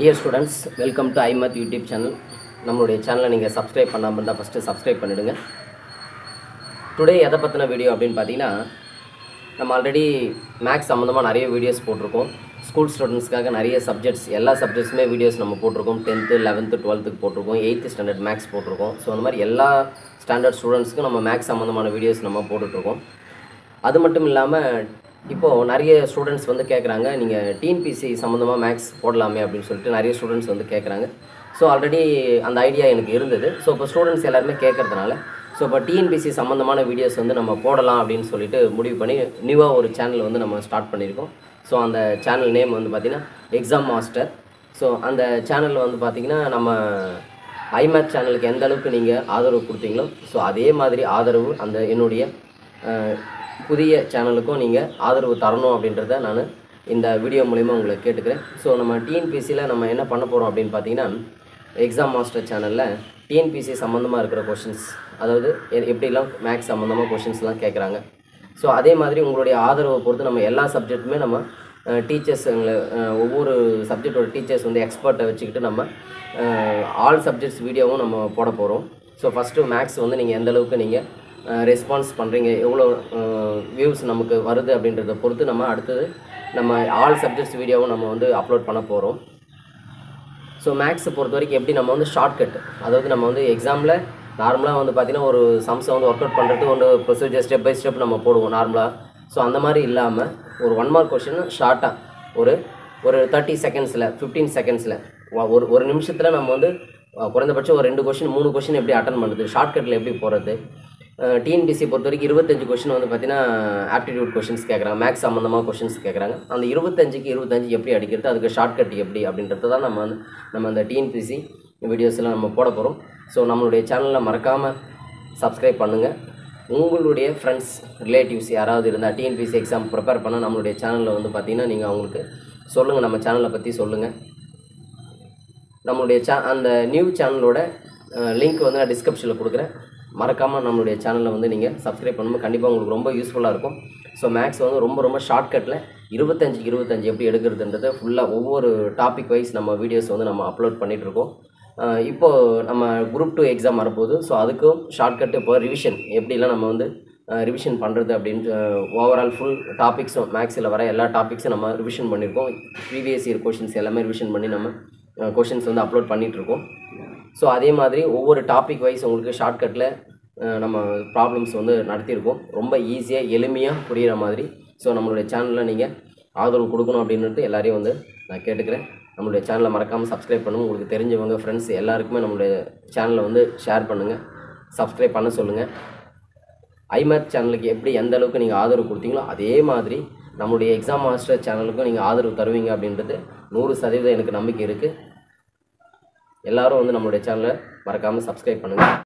dear students welcome to ஐமத் YouTube channel நம்மளுடைய சேனலை நீங்கள் சப்ஸ்கிரைப் பண்ணாமல் இருந்தால் ஃபஸ்ட்டு சப்ஸ்கிரைப் பண்ணிவிடுங்க டுடே எதை பற்றின வீடியோ அப்படின்னு பார்த்தீங்கன்னா நம்ம ஆல்ரெடி மேக்ஸ் சம்மந்தமாக நிறைய வீடியோஸ் போட்டிருக்கோம் ஸ்கூல் ஸ்டூடெண்ட்ஸ்க்காக நிறைய சப்ஜெக்ட்ஸ் எல்லா சப்ஜெக்ட்ஸுமே வீடியோஸ் நம்ம போட்டிருக்கோம் டென்த்து லெவன்த்து டுவெல்த்துக்கு போட்டிருக்கோம் எயித்து ஸ்டாண்டர்ட் மேக்ஸ் போட்டிருக்கோம் ஸோ அந்த மாதிரி எல்லா ஸ்டாண்டர்ட் ஸ்டூடெண்ட்ஸ்க்கும் நம்ம மேக்ஸ் சம்மந்தமான வீடியோஸ் நம்ம போட்டுட்ருக்கோம் அது மட்டும் இல்லாமல் இப்போது நிறைய ஸ்டூடெண்ட்ஸ் வந்து கேட்குறாங்க நீங்கள் டிஎன்பிசி சம்மந்தமாக மேக்ஸ் போடலாமே அப்படின்னு சொல்லிட்டு நிறைய ஸ்டூடெண்ட்ஸ் வந்து கேட்குறாங்க ஸோ ஆல்ரெடி அந்த ஐடியா எனக்கு இருந்தது ஸோ இப்போ ஸ்டூடெண்ட்ஸ் எல்லாருமே கேட்கறதுனால ஸோ இப்போ டிஎன்பிசி சம்மந்தமான வீடியோஸ் வந்து நம்ம போடலாம் அப்படின்னு சொல்லிட்டு முடிவு பண்ணி நியூவாக ஒரு சேனல் வந்து நம்ம ஸ்டார்ட் பண்ணியிருக்கோம் ஸோ அந்த சேனல் நேம் வந்து பார்த்திங்கன்னா எக்ஸாம் மாஸ்டர் ஸோ அந்த சேனலில் வந்து பார்த்திங்கன்னா நம்ம ஐமேத் சேனலுக்கு எந்த அளவுக்கு நீங்கள் ஆதரவு கொடுத்தீங்களோ ஸோ அதே மாதிரி ஆதரவு அந்த என்னுடைய அஹ், புதிய சேனலுக்கும் நீங்கள் ஆதரவு தரணும் அப்படின்றத நான் இந்த வீடியோ மூலிமா உங்களை கேட்டுக்கிறேன் ஸோ நம்ம டிஎன்பிசியில் நம்ம என்ன பண்ண போகிறோம் அப்படின்னு பார்த்தீங்கன்னா எக்ஸாம் மாஸ்டர் சேனலில் டிஎன்பிசி சம்மந்தமாக இருக்கிற கொஷின்ஸ் அதாவது எ- எப்படிலாம் மேக்ஸ் சம்மந்தமாக கொஷின்ஸ்லாம் கேட்குறாங்க ஸோ அதே மாதிரி உங்களுடைய ஆதரவை பொறுத்து நம்ம எல்லா சப்ஜெக்ட்டுமே நம்ம டீச்சர்ஸ் ஒவ்வொரு சப்ஜெக்டோட டீச்சர்ஸ் வந்து எக்ஸ்பர்ட்டை வச்சுக்கிட்டு நம்ம ஆல் சப்ஜெக்ட்ஸ் வீடியோவும் நம்ம போட போகிறோம் ஸோ ஃபஸ்ட்டு மேக்ஸ் வந்து நீங்கள் எந்த அளவுக்கு நீங்கள் ரெஸ்பான்ஸ் பண்ணுறீங்க எவ்வளோ வியூஸ் நமக்கு வருது அப்படின்றத பொறுத்து நம்ம அடுத்தது நம்ம ஆல் சப்ஜெக்ட்ஸ் வீடியோவும் நம்ம வந்து அப்லோட் பண்ண போகிறோம் ஸோ மேக்ஸை பொறுத்த வரைக்கும் எப்படி நம்ம வந்து ஷார்ட்கட் அதாவது நம்ம வந்து எக்ஸாமில் நார்மலாக வந்து பார்த்திங்கன்னா ஒரு சம்ஸை வந்து ஒர்க் அவுட் பண்ணுறது ஒரு ப்ரொசீஜர் ஸ்டெப் பை ஸ்டெப் நம்ம போடுவோம் நார்மலாக ஸோ அந்த மாதிரி இல்லாமல் ஒரு ஒன் மார்க் கொஷின் ஷார்ட்டாக ஒரு ஒரு தேர்ட்டி செகண்ட்ஸில் ஃபிஃப்டீன் செகண்ட்ஸில் ஒரு ஒரு நிமிஷத்தில் நம்ம வந்து அஹ், குறைந்தபட்சம் ஒரு ரெண்டு கொஷின் மூணு கொஷின் எப்படி அட்டன் பண்ணுறது ஷார்ட்கட்டில் எப்படி போகிறது டிஎன்பிசி பொறுத்த வரைக்கும் இருபத்தஞ்சு கொஷின் வந்து பார்த்தீங்கன்னா ஆப்டிடியூட் கொஷின்ஸ் கேட்குறாங்க மேக்ஸ் சம்மந்தமாக கொஷின்ஸ் கேட்குறாங்க அந்த இருபத்தஞ்சுக்கு இருபத்தஞ்சு எப்படி அடிக்கிறது அதுக்கு ஷார்ட்கட் எப்படி அப்படின்றது தான் நம்ம வந்து நம்ம அந்த டிஎன்பிசி வீடியோஸ்லாம் நம்ம போட போகிறோம் ஸோ நம்மளுடைய சேனலில் மறக்காமல் சப்ஸ்கிரைப் பண்ணுங்கள் உங்களுடைய ஃப்ரெண்ட்ஸ் ரிலேட்டிவ்ஸ் யாராவது இருந்தால் டிஎன்பிசி எக்ஸாம் ப்ரிப்பேர் பண்ண நம்மளுடைய சேனலில் வந்து பார்த்தீங்கன்னா நீங்கள் அவங்களுக்கு சொல்லுங்கள் நம்ம சேனலை பற்றி சொல்லுங்கள் நம்மளுடைய சே அந்த நியூ சேனலோட லிங்க் வந்து நான் டிஸ்கிரிப்ஷனில் கொடுக்குறேன் மறக்காமல் நம்மளுடைய சேனலை வந்து நீங்கள் சப்ஸ்கிரைப் பண்ணும்போது கண்டிப்பாக உங்களுக்கு ரொம்ப யூஸ்ஃபுல்லாக இருக்கும் ஸோ மேக்ஸ் வந்து ரொம்ப ரொம்ப ஷார்ட்கட்டில் இருபத்தஞ்சுக்கு இருபத்தஞ்சு எப்படி எடுக்கிறதுன்றதை ஃபுல்லாக ஒவ்வொரு டாபிக் வைஸ் நம்ம வீடியோஸ் வந்து நம்ம அப்லோட் பண்ணிகிட்ருக்கோம் இப்போது நம்ம குரூப் டூ எக்ஸாம் வரப்போகுது ஸோ அதுக்கும் ஷார்ட்கட் இப்போ ரிவிஷன் எப்படிலாம் நம்ம வந்து ரிவிஷன் பண்ணுறது அப்படின்ட்டு ஓவரால் ஃபுல் டாபிக்ஸும் மேக்ஸில் வர எல்லா டாபிக்ஸும் நம்ம ரிவிஷன் பண்ணியிருக்கோம் ப்ரீவியஸ் இயர் கொஷின்ஸ் எல்லாமே ரிவிஷன் பண்ணி நம்ம கொஷின்ஸ் வந்து அப்லோட் பண்ணிகிட்ருக்கோம் ஸோ அதே மாதிரி ஒவ்வொரு டாபிக் வைஸ் உங்களுக்கு ஷார்ட்கட்டில் நம்ம ப்ராப்ளம்ஸ் வந்து நடத்தியிருக்கோம் ரொம்ப ஈஸியாக எளிமையாக புரிகிற மாதிரி ஸோ நம்மளுடைய சேனலில் நீங்கள் ஆதரவு கொடுக்கணும் அப்படின்றது எல்லாரையும் வந்து நான் கேட்டுக்கிறேன் நம்மளுடைய சேனலை மறக்காமல் சப்ஸ்கிரைப் பண்ணுங்கள் உங்களுக்கு தெரிஞ்சவங்க ஃப்ரெண்ட்ஸ் எல்லாருக்குமே நம்மளுடைய சேனலை வந்து ஷேர் பண்ணுங்கள் சப்ஸ்கிரைப் பண்ண சொல்லுங்கள் ஐமேத் சேனலுக்கு எப்படி எந்த அளவுக்கு நீங்கள் ஆதரவு கொடுத்தீங்களோ அதே மாதிரி நம்மளுடைய எக்ஸாம் மாஸ்டர் சேனலுக்கும் நீங்கள் ஆதரவு தருவீங்க அப்படின்றது நூறு சதவீதம் எனக்கு நம்பிக்கை இருக்குது எல்லாரும் வந்து நம்மளுடைய சேனலை மறக்காமல் சப்ஸ்கிரைப் பண்ணுங்கள்